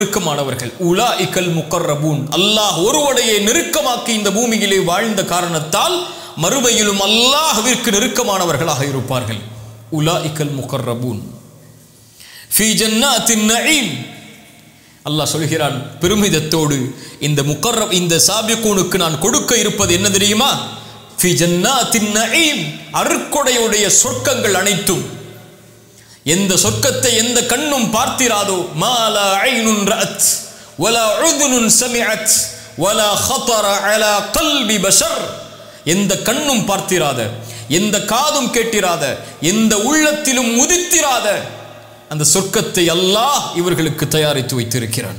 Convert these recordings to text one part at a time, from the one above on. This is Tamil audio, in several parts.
நெருக்கமானவர்கள் உலா இக்கல் முக்கர்ரபூன் அல்லாஹ் ஒருவனையை நெருக்கமாக்கி இந்த பூமியிலே வாழ்ந்த காரணத்தால் மறுமையிலும் அல்லாஹ்விற்கு நெருக்கமானவர்களாக இருப்பார்கள் உலா இக்கல் முக்கர்ரபூன் ஃபி ஜன்னாத்தின் நஈம் அல்லாஹ் சொல்கிறான் பெருமிதத்தோடு இந்த முக்கர்ரப் இந்த சாபிகூனுக்கு நான் கொடுக்க இருப்பது என்ன தெரியுமா ஃபி ஜன்னாத்தின் நஈம் அருட்கொடையுடைய சொர்க்கங்கள் அனைத்தும் எந்த சொர்க்கத்தை எந்த கண்ணும் பார்த்திராதோ மாலா ஐனுன் ரஅத் வலா உதுனுன் சமிஅத் வலா خطر على قلب بشر எந்த கண்ணும் பார்த்திராத எந்த காதும் கேட்டிராத எந்த உள்ளத்திலும் உதித்திராத அந்த சொர்க்கத்தை அல்லாஹ் இவர்களுக்கு தயாரித்து வைத்திருக்கிறான்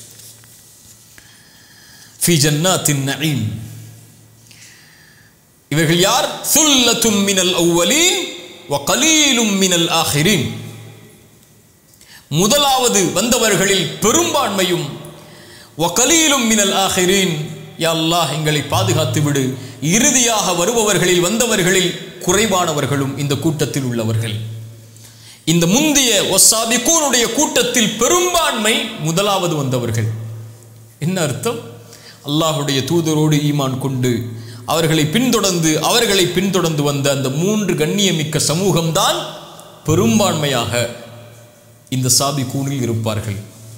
ஃபி ஜன்னாத்தின் நஈம் இவர்கள் யார் சுல்லத்தும் மினல் அவ்வலீன் வகலீலும் மினல் ஆஹிரின் முதலாவது வந்தவர்களில் பெரும்பான்மையும் வகலீலும் மினல் ஆஹிரின் யா அல்லாஹ் எங்களை பாதுகாத்து விடு இறுதியாக வருபவர்களில் வந்தவர்களில் குறைவானவர்களும் இந்த கூட்டத்தில் உள்ளவர்கள் இந்த முந்தைய ஒசாபிகூனுடைய கூட்டத்தில் பெரும்பான்மை முதலாவது வந்தவர்கள் என்ன அர்த்தம் அல்லாஹுடைய தூதரோடு ஈமான் கொண்டு அவர்களை பின்தொடர்ந்து அவர்களை பின்தொடர்ந்து வந்த அந்த மூன்று கண்ணியமிக்க சமூகம்தான் பெரும்பான்மையாக இந்த சாபி கூனில் இருப்பார்கள்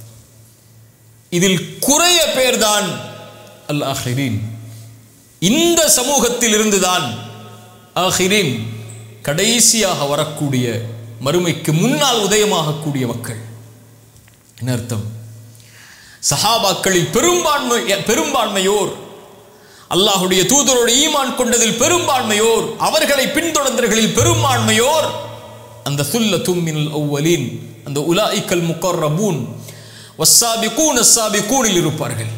இதில் குறைய பேர்தான் அல் ஆஹிரீன் இந்த சமூகத்தில் இருந்துதான் ஆஹிரீன் கடைசியாக வரக்கூடிய மறுமைக்கு முன்னால் உதயமாகக்கூடிய மக்கள் என்ன அர்த்தம் சஹாபாக்களில் பெரும்பான்மை பெரும்பான்மையோர் அல்லாஹுடைய தூதரோடு ஈமான் கொண்டதில் பெரும்பான்மையோர் அவர்களை பின்தொடர்ந்தவர்களில் பெரும்பான்மையோர் அந்த சுல்ல தும்மின் அவ்வலீன் அந்த உலாய்க்கல் முக்கர்ரபூன் வஸ்ஸாபிகூன் அஸ்ஸாபிகூனில் இருப்பார்கள்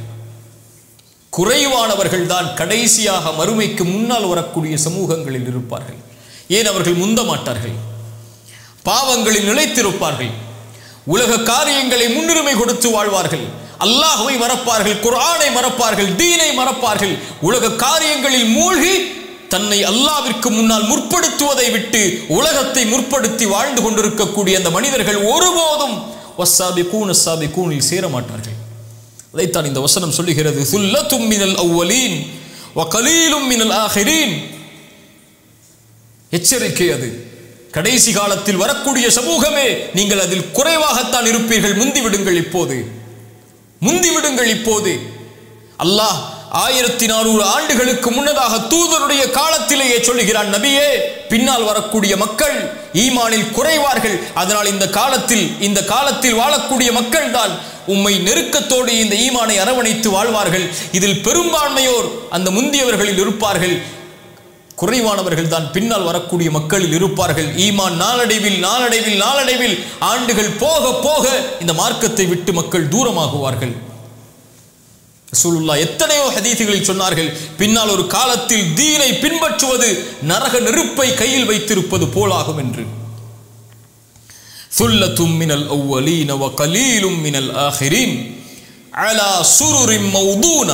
குறைவானவர்கள் தான் கடைசியாக மறுமைக்கு முன்னால் வரக்கூடிய சமூகங்களில் இருப்பார்கள் ஏன் அவர்கள் முந்த மாட்டார்கள் பாவங்களில் நிலைத்திருப்பார்கள் உலக காரியங்களை முன்னுரிமை கொடுத்து வாழ்வார்கள் அல்லாஹுவை மறப்பார்கள் குர்ஆனை மறப்பார்கள் தீனை மறப்பார்கள் உலக காரியங்களில் மூழ்கி தன்னை அல்லாவிற்கு முன்னால் முற்படுத்துவதை விட்டு உலகத்தை முற்படுத்தி வாழ்ந்து கொண்டிருக்கக்கூடிய அந்த மனிதர்கள் ஒருபோதும் வசாபி கூன் அசாபி கூனில் சேர மாட்டார்கள் அதைத்தான் இந்த வசனம் சொல்லுகிறது சுல்லத்தும் மினல் அவ்வலீன் வகலீலும் மினல் ஆஹிரீன் எச்சரிக்கை அது கடைசி காலத்தில் வரக்கூடிய சமூகமே நீங்கள் அதில் குறைவாகத்தான் இருப்பீர்கள் முந்திவிடுங்கள் இப்போது முந்திவிடுங்கள் இப்போது அல்லாஹ் ஆயிரத்தி நானூறு ஆண்டுகளுக்கு முன்னதாக தூதருடைய காலத்திலேயே சொல்லுகிறான் நபியே பின்னால் வரக்கூடிய மக்கள் ஈமானில் குறைவார்கள் அதனால் இந்த காலத்தில் இந்த காலத்தில் வாழக்கூடிய மக்கள் தான் உம்மை நெருக்கத்தோடு இந்த ஈமானை அரவணைத்து வாழ்வார்கள் இதில் பெரும்பான்மையோர் அந்த முந்தியவர்களில் இருப்பார்கள் குறைவானவர்கள் தான் பின்னால் வரக்கூடிய மக்களில் இருப்பார்கள் ஈமான் நாளடைவில் நாளடைவில் நாளடைவில் ஆண்டுகள் போக போக இந்த மார்க்கத்தை விட்டு மக்கள் தூரமாகுவார்கள் ரசூலுல்லா எத்தனையோ ஹதீசுகளில் சொன்னார்கள் பின்னால் ஒரு காலத்தில் தீனை பின்பற்றுவது நரக நெருப்பை கையில் வைத்திருப்பது போலாகும் என்று சுல்லத்தும் மினல் அவ்வலீன வ கலீலும் மினல் ஆஹிரீன் அலா சுருரின் மௌதூன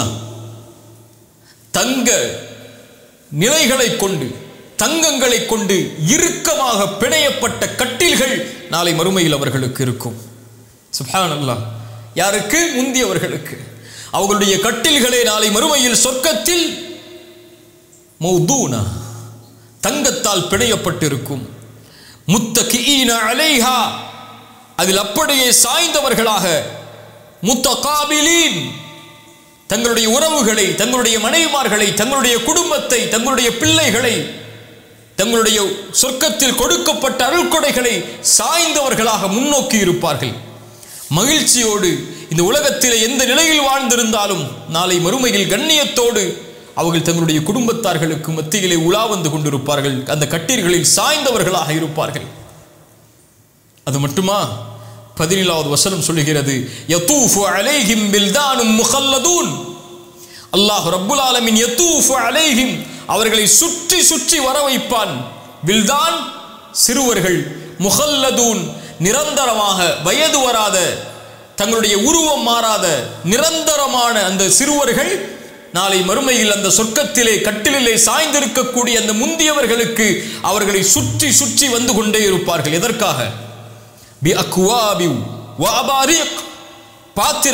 தங்க நிலைகளை கொண்டு தங்கங்களை கொண்டு இறுக்கமாக பிணையப்பட்ட கட்டில்கள் நாளை மறுமையில் அவர்களுக்கு இருக்கும் சுப்ஹான் அல்லாஹ் யாருக்கு முந்தியவர்களுக்கு அவர்களுடைய கட்டில்களே நாளை மறுமையில் சொர்க்கத்தில் மௌதூனா தங்கத்தால் பிணையப்பட்டிருக்கும் முத்தகீன அலைஹா அதில் அப்படியே சாய்ந்தவர்களாக முத்தகாபிலீன் தங்களுடைய உறவுகளை தங்களுடைய மனைவிமார்களை தங்களுடைய குடும்பத்தை தங்களுடைய பிள்ளைகளை தங்களுடைய சொர்க்கத்தில் கொடுக்கப்பட்ட அருள்கொடைகளை சாய்ந்தவர்களாக முன்னோக்கி இருப்பார்கள் மகிழ்ச்சியோடு இந்த உலகத்திலே எந்த நிலையில் வாழ்ந்திருந்தாலும் நாளை மறுமையில் கண்ணியத்தோடு அவர்கள் தங்களுடைய குடும்பத்தார்களுக்கு மத்தியிலே உலா வந்து கொண்டிருப்பார்கள் அந்த கட்டீர்களில் சாய்ந்தவர்களாக இருப்பார்கள் அது மட்டுமா பதினேழாவது வசனம் சொல்லுகிறது யதூஃபு அலைஹிம் பில்தானும் முகல்லதூன் அல்லாஹ் ரப்புல் ஆலமின் யதூஃபு அலைஹிம் அவர்களை சுற்றி சுற்றி வர வைப்பான் பில்தான் சிறுவர்கள் முகல்லதூன் நிரந்தரமாக வயது வராத தங்களுடைய உருவம் மாறாத நிரந்தரமான அந்த சிறுவர்கள் நாளை மறுமையில் அந்த சொர்க்கத்திலே கட்டிலே சாய்ந்திருக்கக்கூடிய அந்த முந்தியவர்களுக்கு அவர்களை சுற்றி சுற்றி வந்து கொண்டே இருப்பார்கள் எதற்காக பி அக்வாபி வஅபாரிக் பாத்திர